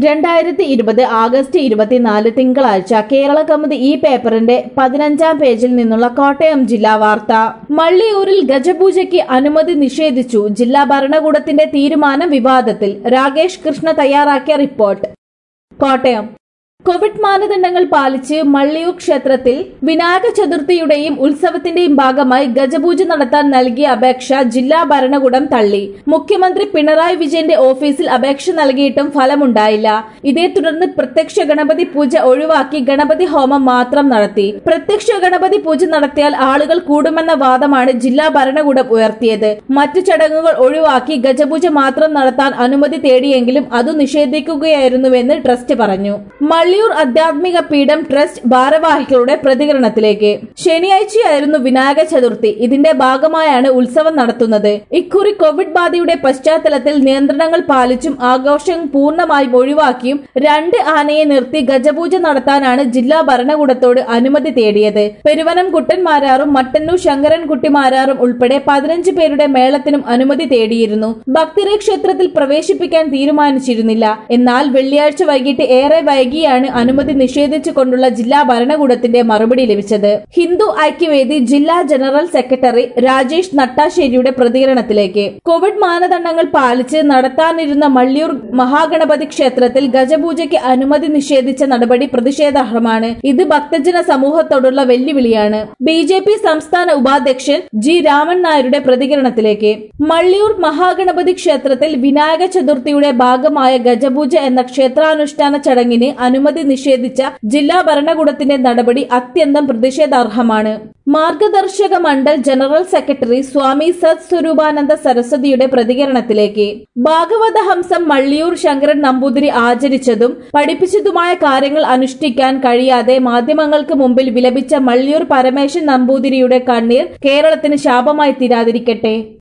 രണ്ടായിരത്തി ഇരുപത് ആഗസ്റ്റ് ഇരുപത്തിനാല് തിങ്കളാഴ്ച കേരള കൗമുദി ഈ പേപ്പറിന്റെ പതിനഞ്ചാം പേജിൽ നിന്നുള്ള കോട്ടയം ജില്ലാ വാർത്ത മള്ളിയൂരിൽ ഗജപൂജയ്ക്ക് അനുമതി നിഷേധിച്ചു ജില്ലാ ഭരണകൂടത്തിന്റെ തീരുമാനം വിവാദത്തിൽ രാകേഷ് കൃഷ്ണ തയ്യാറാക്കിയ റിപ്പോർട്ട് കോട്ടയം കോവിഡ് മാനദണ്ഡങ്ങൾ പാലിച്ച് മള്ളിയൂർ ക്ഷേത്രത്തിൽ വിനായക ചതുർത്ഥിയുടെയും ഉത്സവത്തിന്റെയും ഭാഗമായി ഗജപൂജ നടത്താൻ നൽകിയ അപേക്ഷ ജില്ലാ ഭരണകൂടം തള്ളി മുഖ്യമന്ത്രി പിണറായി വിജയന്റെ ഓഫീസിൽ അപേക്ഷ നൽകിയിട്ടും ഫലമുണ്ടായില്ല ഇതേ തുടർന്ന് പ്രത്യക്ഷ ഗണപതി പൂജ ഒഴിവാക്കി ഗണപതി ഹോമം മാത്രം നടത്തി പ്രത്യക്ഷ ഗണപതി പൂജ നടത്തിയാൽ ആളുകൾ കൂടുമെന്ന വാദമാണ് ജില്ലാ ഭരണകൂടം ഉയർത്തിയത് മറ്റു ചടങ്ങുകൾ ഒഴിവാക്കി ഗജപൂജ മാത്രം നടത്താൻ അനുമതി തേടിയെങ്കിലും അത് നിഷേധിക്കുകയായിരുന്നുവെന്ന് ട്രസ്റ്റ് പറഞ്ഞു മള്ളിയൂർ ആധ്യാത്മിക പീഠം ട്രസ്റ്റ് ഭാരവാഹികളുടെ പ്രതികരണത്തിലേക്ക് ശനിയാഴ്ചയായിരുന്നു വിനായക ചതുർത്ഥി ഇതിന്റെ ഭാഗമായാണ് ഉത്സവം നടത്തുന്നത് ഇക്കുറി കോവിഡ് ബാധയുടെ പശ്ചാത്തലത്തിൽ നിയന്ത്രണങ്ങൾ പാലിച്ചും ആഘോഷം പൂർണ്ണമായും ഒഴിവാക്കിയും രണ്ട് ആനയെ നിർത്തി ഗജപൂജ നടത്താനാണ് ജില്ലാ ഭരണകൂടത്തോട് അനുമതി തേടിയത് പെരുവനം കുട്ടന്മാരാറും മട്ടന്നൂർ ശങ്കരൻകുട്ടിമാരാറും ഉൾപ്പെടെ പതിനഞ്ച് പേരുടെ മേളത്തിനും അനുമതി തേടിയിരുന്നു ഭക്തരെ ക്ഷേത്രത്തിൽ പ്രവേശിപ്പിക്കാൻ തീരുമാനിച്ചിരുന്നില്ല എന്നാൽ വെള്ളിയാഴ്ച വൈകിട്ട് ഏറെ വൈകിയാണ് അനുമതി നിഷേധിച്ചുകൊണ്ടുള്ള ജില്ലാ ഭരണകൂടത്തിന്റെ മറുപടി ലഭിച്ചത് ഹിന്ദു ഐക്യവേദി ജില്ലാ ജനറൽ സെക്രട്ടറി രാജേഷ് നട്ടാശ്ശേരിയുടെ പ്രതികരണത്തിലേക്ക് കോവിഡ് മാനദണ്ഡങ്ങൾ പാലിച്ച് നടത്താനിരുന്ന മള്ളിയൂർ മഹാഗണപതി ക്ഷേത്രത്തിൽ ഗജപൂജയ്ക്ക് അനുമതി നിഷേധിച്ച നടപടി പ്രതിഷേധാർഹമാണ് ഇത് ഭക്തജന സമൂഹത്തോടുള്ള വെല്ലുവിളിയാണ് ബി ജെ പി സംസ്ഥാന ഉപാധ്യക്ഷൻ ജി രാമൻ നായരുടെ പ്രതികരണത്തിലേക്ക് മള്ളിയൂർ മഹാഗണപതി ക്ഷേത്രത്തിൽ വിനായക ചതുർത്ഥിയുടെ ഭാഗമായ ഗജപൂജ എന്ന ക്ഷേത്രാനുഷ്ഠാന ചടങ്ങിന് അനുമതി നിഷേധിച്ച ജില്ലാ ഭരണകൂടത്തിന്റെ നടപടി അത്യന്തം പ്രതിഷേധാർഹമാണ് മാർഗദർശക മണ്ഡൽ ജനറൽ സെക്രട്ടറി സ്വാമി സത് സ്വരൂപാനന്ദ സരസ്വതിയുടെ പ്രതികരണത്തിലേക്ക് ഭാഗവത ഹംസം മള്ളിയൂർ ശങ്കരൻ നമ്പൂതിരി ആചരിച്ചതും പഠിപ്പിച്ചതുമായ കാര്യങ്ങൾ അനുഷ്ഠിക്കാൻ കഴിയാതെ മാധ്യമങ്ങൾക്ക് മുമ്പിൽ വിലപിച്ച മള്ളിയൂർ പരമേശൻ നമ്പൂതിരിയുടെ കണ്ണീർ കേരളത്തിന് ശാപമായി തീരാതിരിക്കട്ടെ